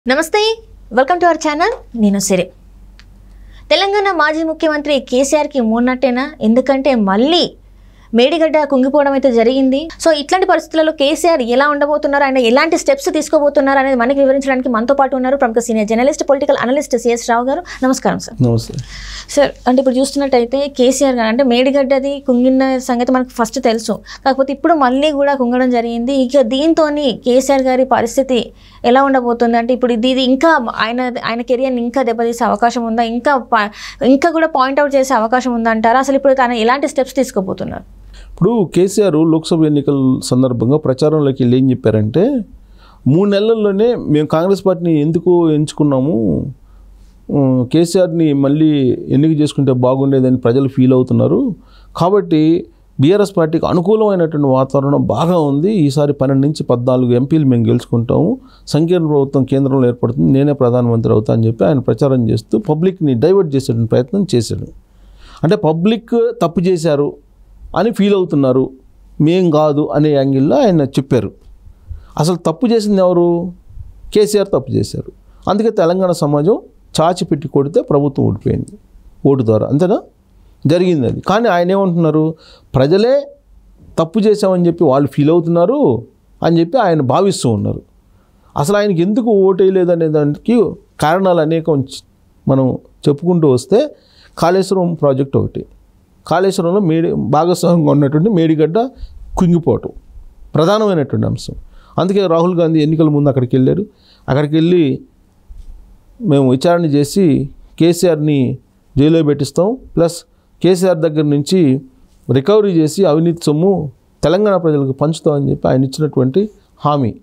నమస్తే welcome to our channel నేను సిరి తెలంగాణ మాజీ ముఖ్యమంత్రి కేసీఆర్కి మూన్నట్టేనా ఎందుకంటే మళ్ళీ మేడిగడ్డ కుంగిపోవడం అయితే జరిగింది సో ఇట్లాంటి పరిస్థితులలో కేసీఆర్ ఎలా ఉండబోతున్నారు ఆయన ఎలాంటి స్టెప్స్ తీసుకోబోతున్నారు అనేది మనకి వివరించడానికి మనతో పాటు ఉన్నారు ప్రముఖ senior journalist political analyst CS Rao గారు నమస్కారం సార్ నమస్తే సార్ అంటే ఇప్పుడు చూస్తున్నట్టయితే కేసీఆర్ గారు అంటే మేడిగడ్డది కుంగిన సంగతి మనకు ఫస్ట్ తెలుసు కాకపోతే ఇప్పుడు మళ్ళీ కూడా కుంగడం జరిగింది ఇక దీంతో కేసీఆర్ గారి పరిస్థితి ఎలా ఉండబోతుంది అంటే ఇప్పుడు ఇది ఇది ఇంకా ఆయన ఆయన కెరియర్ని ఇంకా దెబ్బతీసే అవకాశం ఉందా ఇంకా ప- ఇంకా కూడా పాయింట్అవుట్ చేసే అవకాశం ఉందా అంటారా అసలు ఇప్పుడు ఆయన ఎలాంటి స్టెప్స్ తీసుకోబోతున్నారు ఇప్పుడు కేసీఆర్ లోక్సభ ఎన్నికల సందర్భంగా ప్రచారంలోకి వెళ్ళి ఏం చెప్పారంటే మూడు నెలల్లోనే మేము కాంగ్రెస్ పార్టీని ఎందుకు ఎంచుకున్నాము ఉమ్, కేసీఆర్ని మళ్ళీ ఎన్నిక చేసుకుంటే బాగుండేదని ప్రజలు ఫీల్ అవుతున్నారు కాబట్టి బీఆర్ఎస్ పార్టీకి అనుకూలమైనటువంటి వాతావరణం బాగా ఉంది ఈసారి పన్నెండు నుంచి పద్నాలుగు ఎంపీలు మేము గెలుచుకుంటాము సంకీర్ణ ప్రభుత్వం కేంద్రంలో ఏర్పడుతుంది నేనే ప్రధానమంత్రి అవుతా అని చెప్పి ఆయన ప్రచారం చేస్తూ పబ్లిక్ని డైవర్ట్ చేసేటువంటి ప్రయత్నం చేశాడు అంటే పబ్లిక్ తప్పు చేశారు అని ఫీల్ అవుతున్నారు మేం కాదు అనే యాంగిల్లో ఆయన చెప్పారు అసలు తప్పు చేసింది ఎవరు కేసీఆర్ తప్పు చేశారు అందుకే తెలంగాణ సమాజం చాచి పెట్టి కొడితే ప్రభుత్వం ఓడిపోయింది ఓటు ద్వారా అంతేనా జరిగింది అది కానీ ఆయన ఏమంటున్నారు ప్రజలే తప్పు చేశామని చెప్పి వాళ్ళు ఫీల్ అవుతున్నారు అని చెప్పి ఆయన భావిస్తూ ఉన్నారు అసలు ఆయనకి ఎందుకు ఓటు వేయలేదనే దానికి కారణాలు అనేకం చ- మనం చెప్పుకుంటూ వస్తే కాళేశ్వరం ప్రాజెక్ట్ ఒకటి కాళేశ్వరంలో మేడి భాగస్వామ్యంగా ఉన్నటువంటి మేడిగడ్డ కుంగిపోవటం ప్రధానమైనటువంటి అంశం అందుకే రాహుల్ గాంధీ ఎన్నికల ముందు అక్కడికి వెళ్ళారు అక్కడికి వెళ్ళి మేము విచారణ చేసి కేసీఆర్ని జైల్లో పెట్టిస్తాం ప్లస్ కేసీఆర్ దగ్గర నుంచి రికవరీ చేసి అవినీతి సొమ్ము తెలంగాణ ప్రజలకు పంచుతామని చెప్పి ఆయన ఇచ్చినటువంటి హామీ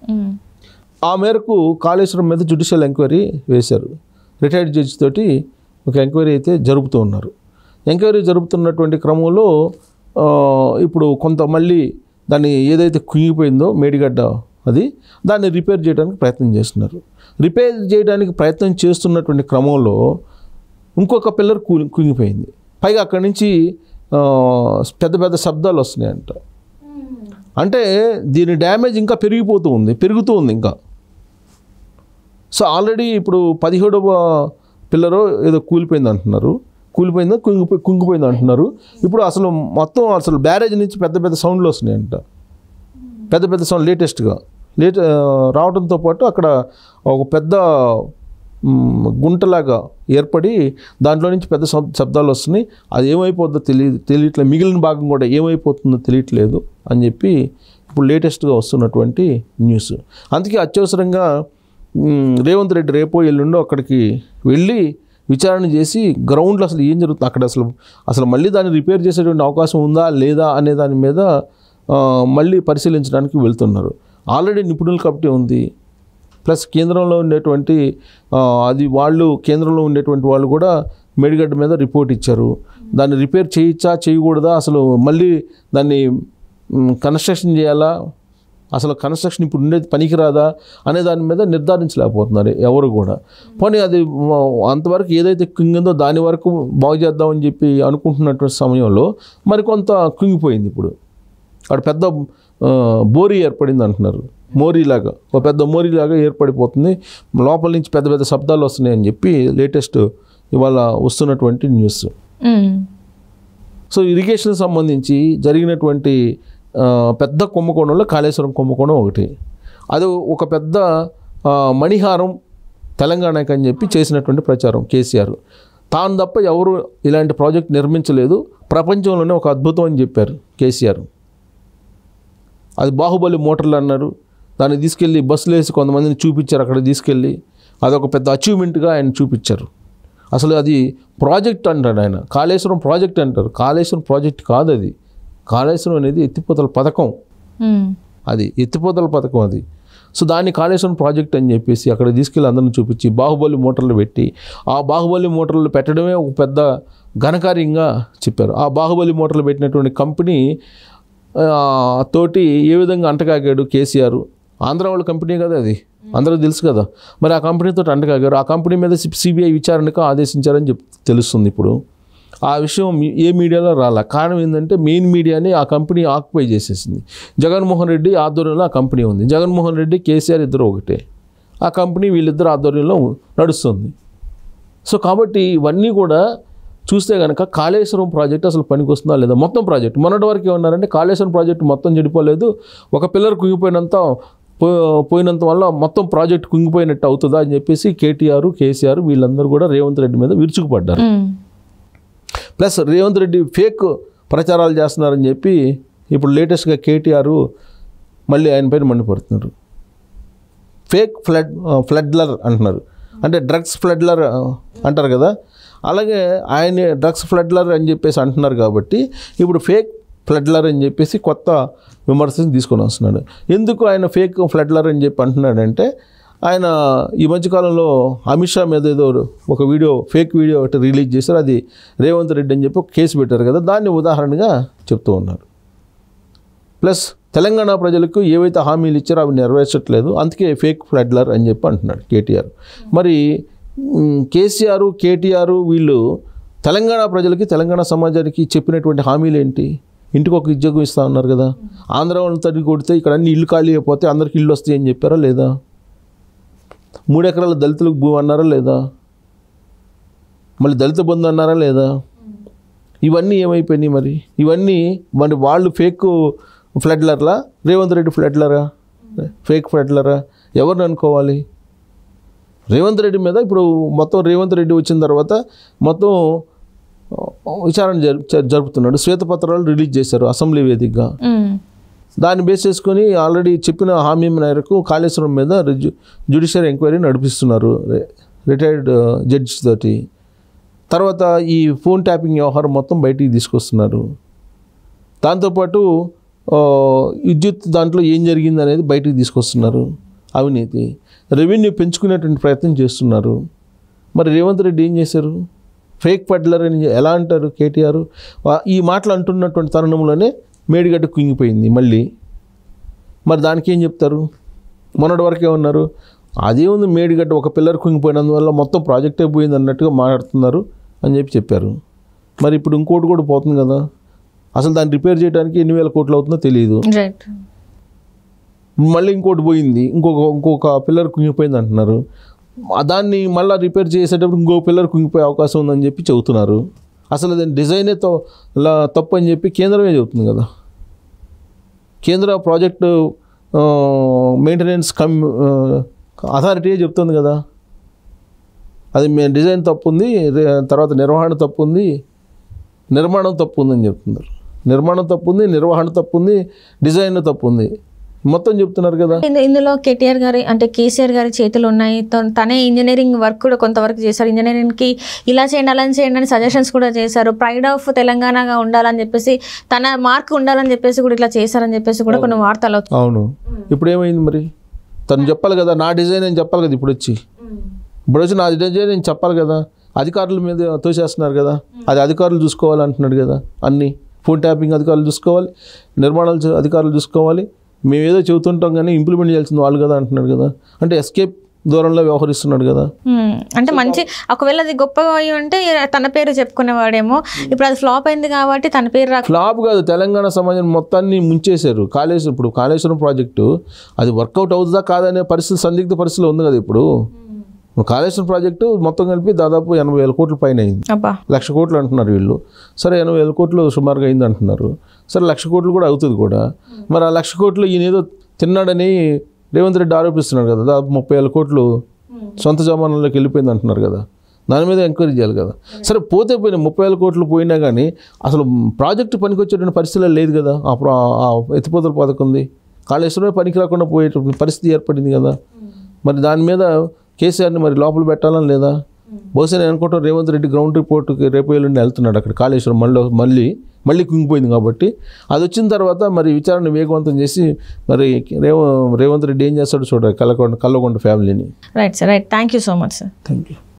ఆ మేరకు కాళేశ్వరం మీద జుడిషియల్ ఎంక్వైరీ వేశారు రిటైర్డ్ జడ్జి తోటి ఒక ఎంక్వైరీ అయితే జరుపుతూ ఉన్నారు ఎంక్వైరీ జరుపుతున్నటువంటి క్రమంలో ఆ, ఇప్పుడు కొంత మళ్ళీ దాన్ని ఏదైతే కుంగిపోయిందో మేడిగడ్డ అది దాన్ని రిపేర్ చేయడానికి ప్రయత్నం చేస్తున్నారు రిపేర్ చేయడానికి ప్రయత్నం చేస్తున్నటువంటి క్రమంలో ఇంకొక పిల్లర్ కు కుంగిపోయింది పైగా అక్కడి నుంచి ఆ, పెద్ద పెద్ద శబ్దాలు వస్తున్నాయంట అంటే దీని డ్యామేజ్ ఇంకా పెరిగిపోతూ ఉంది పెరుగుతూ ఉంది ఇంకా సో ఆల్రెడీ ఇప్పుడు పదిహేడవ పిల్లరో ఏదో కూలిపోయింది అంటున్నారు కూలిపోయిందో కుంగిపోయి కుంగిపోయింది అంటున్నారు ఇప్పుడు అసలు మొత్తం అసలు బ్యారేజ్ నుంచి పెద్ద పెద్ద సౌండ్లు వస్తున్నాయంట పెద్ద పెద్ద సౌండ్ లేటెస్ట్గా లేట రావడంతో పాటు అక్కడ ఒక పెద్ద మ్, గుంటలాగా ఏర్పడి దాంట్లో నుంచి పెద్ద శబ్- శబ్దాలు వస్తున్నాయి అది ఏమైపోతుందో తెలియ తెలియట్లేదు మిగిలిన భాగం కూడా ఏమైపోతుందో తెలియట్లేదు అని చెప్పి ఇప్పుడు లేటెస్ట్గా వస్తున్నటువంటి న్యూస్ అందుకే అత్యవసరంగా మ్, రేవంత్ రెడ్డి రేపో ఎల్లుండో అక్కడికి వెళ్ళి విచారణ చేసి గ్రౌండ్లో అసలు ఏం జరుగుతుంది అక్కడ అసలు అసలు మళ్ళీ దాన్ని రిపేర్ చేసేటువంటి అవకాశం ఉందా లేదా అనే దాని మీద ఆ, మళ్ళీ పరిశీలించడానికి వెళ్తున్నారు ఆల్రెడీ నిపుణుల కమిటీ ఉంది ప్లస్ కేంద్రంలో ఉండేటువంటి ఆ, అది వాళ్ళు కేంద్రంలో ఉండేటువంటి వాళ్ళు కూడా మేడిగడ్డ మీద రిపోర్ట్ ఇచ్చారు దాన్ని రిపేర్ చేయొచ్చా చేయకూడదా అసలు మళ్ళీ దాన్ని మ్, కన్స్ట్రక్షన్ చేయాలా అసలు కన్స్ట్రక్షన్ ఇప్పుడు ఉండేది పనికిరాదా అనే దాని మీద నిర్ధారించలేకపోతున్నారు ఎవరు కూడా పోనీ అది మ- అంతవరకు ఏదైతే కుంగిందో దాని వరకు బాగు చేద్దామని చెప్పి అనుకుంటున్నటువంటి సమయంలో మరి కొంత కుంగిపోయింది ఇప్పుడు అక్కడ పెద్ద ఆ, బోరీ ఏర్పడింది అంటున్నారు మోరీలాగా ఒక పెద్ద మోరీలాగా ఏర్పడిపోతుంది లోపల నుంచి పెద్ద పెద్ద శబ్దాలు వస్తున్నాయి అని చెప్పి లేటెస్ట్ ఇవాళ వస్తున్నటువంటి న్యూస్ సో ఇరిగేషన్ సంబంధించి జరిగినటువంటి ఆ, పెద్ద కుంభకోణంలో కాళేశ్వరం కుంభకోణం ఒకటి అది ఒక పెద్ద ఆ, మణిహారం తెలంగాణకి అని చెప్పి చేసినటువంటి ప్రచారం కేసీఆర్ తాను తప్ప ఎవరు ఇలాంటి ప్రాజెక్ట్ నిర్మించలేదు ప్రపంచంలోనే ఒక అద్భుతం అని చెప్పారు కేసీఆర్ అది బాహుబలి మోటార్లు అన్నారు దాన్ని తీసుకెళ్ళి బస్సులు వేసి కొంతమందిని చూపించారు అక్కడ తీసుకెళ్ళి అదొక పెద్ద అచీవ్మెంట్గా ఆయన చూపించారు అసలు అది ప్రాజెక్ట్ అంటాడు ఆయన కాళేశ్వరం ప్రాజెక్ట్ అంటారు కాళేశ్వరం ప్రాజెక్ట్ కాదు అది కాళేశ్వరం అనేది ఎత్తిపోతల పథకం అది ఎత్తిపోతల పథకం అది సో దాన్ని కాళేశ్వరం ప్రాజెక్ట్ అని చెప్పేసి అక్కడ తీసుకెళ్ళి అందరిని చూపించి బాహుబలి మోటార్లు పెట్టి ఆ బాహుబలి మోటార్లు పెట్టడమే ఒక పెద్ద ఘనకార్యంగా చెప్పారు ఆ బాహుబలి మోటార్లు పెట్టినటువంటి కంపెనీ ఆ, తోటి ఏ విధంగా అంటకాగాడు కేసీఆర్ ఆంధ్ర వాళ్ళ కంపెనీ కదా అది అందరికీ తెలుసు కదా మరి ఆ కంపెనీతో అంటకాగారు ఆ కంపెనీ మీద సిబిఐ విచారణకు ఆదేశించారని చెప్ తెలుస్తుంది ఇప్పుడు ఆ విషయం మీ- ఏ మీడియాలో రాలా కారణం ఏంటంటే మెయిన్ మీడియాని ఆ కంపెనీ ఆక్యుపై చేసేసింది జగన్మోహన్ రెడ్డి ఆధ్వర్యంలో ఆ కంపెనీ ఉంది జగన్మోహన్ రెడ్డి కేసీఆర్ ఇద్దరు ఒకటే ఆ కంపెనీ వీళ్ళిద్దరు ఆధ్వర్యంలో నడుస్తుంది సో కాబట్టి ఇవన్నీ కూడా చూస్తే కనుక కాళేశ్వరం ప్రాజెక్ట్ అసలు పనికి వస్తుందా లేదా మొత్తం ప్రాజెక్ట్ మొన్నటి వరకు ఏమన్నారంటే కాళేశ్వరం ప్రాజెక్ట్ మొత్తం చెడిపోలేదు ఒక పిల్లర్ కుంగిపోయినంత పో- పోయినంత వల్ల మొత్తం ప్రాజెక్ట్ కుంగిపోయినట్టు అవుతుందా అని చెప్పేసి కేటీఆర్ కేసీఆర్ వీళ్ళందరూ కూడా రేవంత్ రెడ్డి మీద విరుచుకుపడ్డారు ఉమ్. ప్లస్ రేవంత్ రెడ్డి ఫేక్ ప్రచారాలు చేస్తున్నారని చెప్పి ఇప్పుడు లేటెస్ట్గా కేటీఆర్ మళ్ళీ ఆయన పైన మండిపడుతున్నారు ఫేక్ ఫ్లడ్ ఫ్లడ్లర్ అంటున్నారు అంటే డ్రగ్స్ ఫ్లడ్లర్ అంటారు కదా అలాగే ఆయన డ్రగ్స్ ఫ్లడ్లర్ అని చెప్పేసి అంటున్నారు కాబట్టి ఇప్పుడు ఫేక్ ఫ్లడ్లర్ అని చెప్పేసి కొత్త విమర్శను తీసుకొని వస్తున్నాడు ఎందుకు ఆయన ఫేక్ ఫ్లడ్లర్ అని చెప్పి అంటున్నాడంటే ఆయన ఈ మధ్యకాలంలో అమిత్ షా మీద ఏదో ఒక వీడియో ఫేక్ వీడియో ఒకటి రిలీజ్ చేశారు అది రేవంత్ రెడ్డి అని చెప్పి ఒక కేసు పెట్టారు కదా దాన్ని ఉదాహరణగా చెప్తూ ఉన్నారు ప్లస్ తెలంగాణ ప్రజలకు ఏవైతే హామీలు ఇచ్చారో అవి నెరవేర్చట్లేదు అందుకే ఫేక్ ఫ్లడ్లర్ అని చెప్పి అంటున్నాడు కేటీఆర్ మరి మ్, కేసీఆర్ కేటీఆర్ వీళ్ళు తెలంగాణ ప్రజలకి తెలంగాణ సమాజానికి చెప్పినటువంటి హామీలు ఏంటి ఇంటికి ఒక ఉద్యోగం ఇస్తా ఉన్నారు కదా ఆంధ్ర వాళ్ళని తరిగి కొడితే ఇక్కడ అన్ని ఇల్లు ఖాళీ అయిపోతే అందరికి ఇల్లు వస్తాయి అని చెప్పారా లేదా మూడు ఎకరాల దళితులకు భూమి అన్నారా లేదా మళ్ళీ దళిత బంధు అన్నారా లేదా ఇవన్నీ ఏమైపోయినాయి మరి ఇవన్నీ మరి వాళ్ళు ఫేక్ ఫ్లడ్లర్లా రేవంత్ రెడ్డి ఫ్లడ్లరా ఫేక్ ఫ్లడ్లరా ఎవరిని అనుకోవాలి రేవంత్ రెడ్డి మీద ఇప్పుడు మొత్తం రేవంత్ రెడ్డి వచ్చిన తర్వాత మొత్తం ఆ, విచారణ జరు జ- జరుపుతున్నాడు శ్వేతపత్రాలు రిలీజ్ చేశారు అసెంబ్లీ వేదికగా ఉమ్. దాన్ని బేస్ చేసుకొని ఆల్రెడీ చెప్పిన హామీ మేరకు కాళేశ్వరం మీద రిజు జ్యుడిషియల్ ఎంక్వైరీ నడిపిస్తున్నారు రి- రిటైర్డ్ జడ్జి తోటి తర్వాత ఈ ఫోన్ ట్యాపింగ్ వ్యవహారం మొత్తం బయటికి తీసుకొస్తున్నారు దాంతోపాటు ఆ, విద్యుత్ దాంట్లో ఏం జరిగింది అనేది బయటికి తీసుకొస్తున్నారు అవినీతి రెవెన్యూ పెంచుకునేటువంటి ప్రయత్నం చేస్తున్నారు మరి రేవంత్ రెడ్డి ఏం చేశారు ఫేక్ పడ్లర్ అని ఎలా అంటారు కేటీఆర్ వా- ఈ మాటలు అంటున్నటువంటి తరుణంలోనే మేడిగడ్డ కుంగిపోయింది మళ్ళీ మరి దానికి ఏం చెప్తారు మొన్నటి వరకు ఏమన్నారు అదేముంది మేడిగడ్డ ఒక పిల్లర్ కుంగిపోయినందువల్ల మొత్తం ప్రాజెక్టే పోయింది అన్నట్టుగా మాట్లాడుతున్నారు అని చెప్పి చెప్పారు మరి ఇప్పుడు ఇంకోటి కూడా పోతుంది కదా అసలు దాన్ని రిపేర్ చేయడానికి ఎన్ని వేల కోట్లు అవుతుందో తెలియదు రైట్ మళ్ళీ ఇంకోటి పోయింది ఇంకొక ఇంకొక పిల్లర్ కుంగిపోయింది అంటున్నారు ఆ దాన్ని మళ్ళీ రిపేర్ చేసేటప్పుడు ఇంకో పిల్లర్ కుంగిపోయే అవకాశం ఉందని చెప్పి చెబుతున్నారు అసలు దాని డిజైనే తో లా- తప్పు అని చెప్పి కేంద్రమే చెబుతుంది కదా కేంద్ర ప్రాజెక్టు ఆ, మెయింటెనెన్స్ కమ్ ఆ, అథారిటీయే చెప్తుంది కదా అది మే డిజైన్ తప్పు ఉంది రే- తర్వాత నిర్వహణ తప్పు ఉంది నిర్మాణం తప్పు ఉందని చెప్తున్నారు నిర్మాణం తప్పు ఉంది నిర్వహణ తప్పు ఉంది డిజైన్ తప్పు ఉంది మొత్తం చెప్తున్నారు కదా ఇందు- ఇందులో కేటీఆర్ గారి అంటే కేసీఆర్ గారి చేతులు ఉన్నాయి త- తనే ఇంజనీరింగ్ వర్క్ కూడా కొంతవరకు చేశారు ఇంజనీరింగ్కి ఇలా చేయండి అలా చేయండి అని సజెషన్స్ కూడా చేశారు ప్రైడ్ ఆఫ్ తెలంగాణగా ఉండాలని చెప్పేసి తన మార్క్ ఉండాలని చెప్పేసి కూడా ఇట్లా చేశారని చెప్పేసి కూడా కొన్ని వార్తలు వచ్చాయి. అవును ఇప్పుడు ఏమైంది మరి తను చెప్పాలి కదా నా డిజైన్ అని చెప్పాలి కదా ఇప్పుడు వచ్చి ఇప్పుడు వచ్చి నా డిజైన్ నేను చెప్పాలి కదా అధికారుల మీద తోసేస్తున్నారు కదా అది అధికారులు చూసుకోవాలి అంటున్నాడు కదా అన్నీ ఫోన్ ట్యాపింగ్ అధికారులు చూసుకోవాలి నిర్మాణాలు చూ- అధికారులు చూసుకోవాలి మేము ఏదో చెబుతుంటాం కానీ ఇంప్లిమెంట్ చేయాల్సింది వాళ్ళు కదా అంటున్నాడు కదా అంటే ఎస్కేప్ దూరంలో వ్యవహరిస్తున్నాడు కదా మ్మ్. అంటే మంచి ఒకవేళ అది గొప్పగా అయి ఉంటే తన పేరు చెప్పుకునేవాడేమో ఇప్పుడు అది ఫ్లాప్ అయింది కాబట్టి తన పేరు రాక ఫ్లాప్ కాదు తెలంగాణ సమాజం మొత్తాన్ని ముంచేశారు కాళేశ్వరం ఇప్పుడు కాళేశ్వరం ప్రాజెక్టు అది వర్కౌట్ అవుతుందా కాదనే పరిస్థితి సందిగ్ధ పరిస్థితిలో ఉంది కదా ఇప్పుడు ఇప్పుడు కాళేశ్వరం ప్రాజెక్టు మొత్తం కలిపి దాదాపు ఎనభై వేల కోట్ల పైన అయింది అబ్బా లక్ష కోట్లు అంటున్నారు వీళ్ళు సరే ఎనభై వేల కోట్లు సుమారుగా అయింది అంటున్నారు సరే లక్ష కోట్లు కూడా అవుతుంది కూడా మరి ఆ లక్ష కోట్లు ఈయన ఏదో తిన్నాడని రేవంత్ రెడ్డి ఆరోపిస్తున్నాడు కదా దాదాపు ముప్పై వేల కోట్లు సొంత జమానంలోకి వెళ్ళిపోయింది అంటున్నారు కదా దాని మీద ఎంక్వైరీ చేయాలి కదా సరే పోతే పోయినా ముప్పై వేల కోట్లు పోయినా కానీ అసలు ప్రాజెక్టు పనికొచ్చేటువంటి పరిస్థితులు లేదు కదా అప్పుడు ఆ- ఆ ఎత్తిపోతల పథకం ఉంది కాళేశ్వరమే పనికి రాకుండా పోయేటువంటి పరిస్థితి ఏర్పడింది కదా మరి దాని మీద కేసీఆర్ని మరి లోపల పెట్టాలని లేదా బహుశా నేను అనుకుంటాను రేవంత్ రెడ్డి గ్రౌండ్ రిపోర్ట్కి రేపు ఎల్లుండి వెళ్తున్నాడు అక్కడ కాళేశ్వరం మళ్ళీ మళ్ళీ మళ్ళీ కుంగిపోయింది కాబట్టి అది వచ్చిన తర్వాత మరి విచారణ వేగవంతం చేసి మరి రేవ రేవంత్ రెడ్డి ఏం చేస్తాడో చూడాలి కల్లకొండ కల్లకొండ ఫ్యామిలీని right sir right thank you so much sir thank you